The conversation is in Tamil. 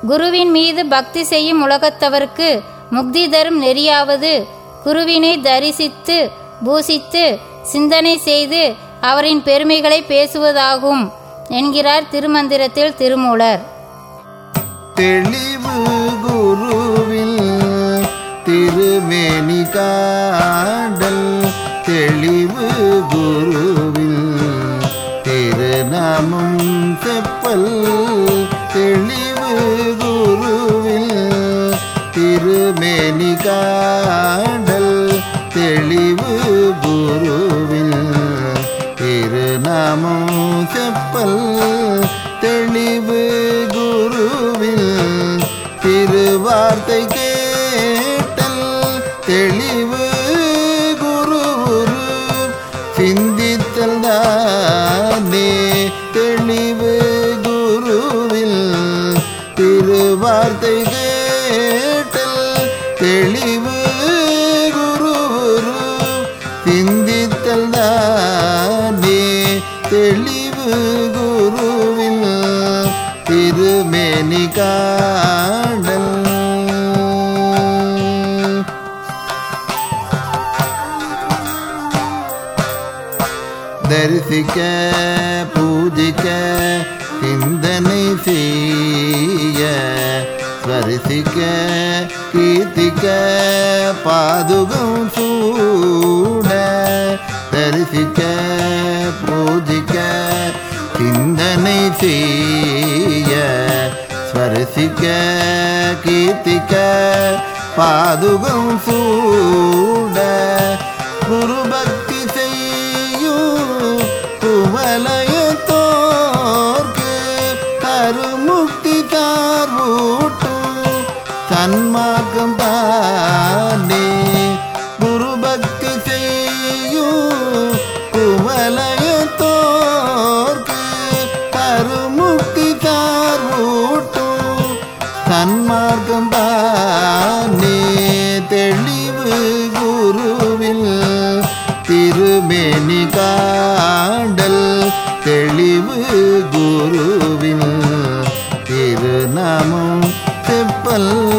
குருவின் மீது பக்தி செய்யும் உலகத்தவர்க்கு முக்தி தரும் நெறியாவது குருவினை தரிசித்து பூசித்து சிந்தனை செய்து அவரின் பெருமைகளை பேசுவதாகும் என்கிறார் திருமந்திரத்தில் திருமூலர் தெளிவு குருவில் திருமேனி காடல் தெளிவு குருவில் திருநாமம் செப்பல் தெளிவு குருவில் திருமேனி காடல் தெளிவு குருவில் திருநாமம் செப்பல் தெளிவு குருவில் திருவார்த்தை கேட்டல் தெளிவு குருவுரு சிந்தித்தல் தானே தெளிவு குருவில் திருவார்த்தை கேட்டல் தெளிவு குருவுரு சிந்தித்தல் தானே தெளிவு குருவில் திருமேனி காடல் தரிசிக்க பூஜிக்க சிந்தனை செய்ய ஸ்வரிசிக்க கீர்த்திக்க பாதுகம் சூட தரிசிக்க பூஜிக்க சிந்தனை செய்ய ஸ்வரிசிக்க கீர்த்திக்க பாதுகம் சூட குரு பக்தி செய்யும் குவலயத்தோர்க்கு கருமுக்தி தார்வூட்டும் சன்மார்க்கம் தானே குரு பக்தி செய்யும் குவலயத்தோர்க்கு கருமுக்தி தார்வூட்டும் சன்மார்க்கம் தானே தெளிவு குருவில் திருமேனி காண்டல் தெளிவு குருவில் திருநாமம் செப்பல்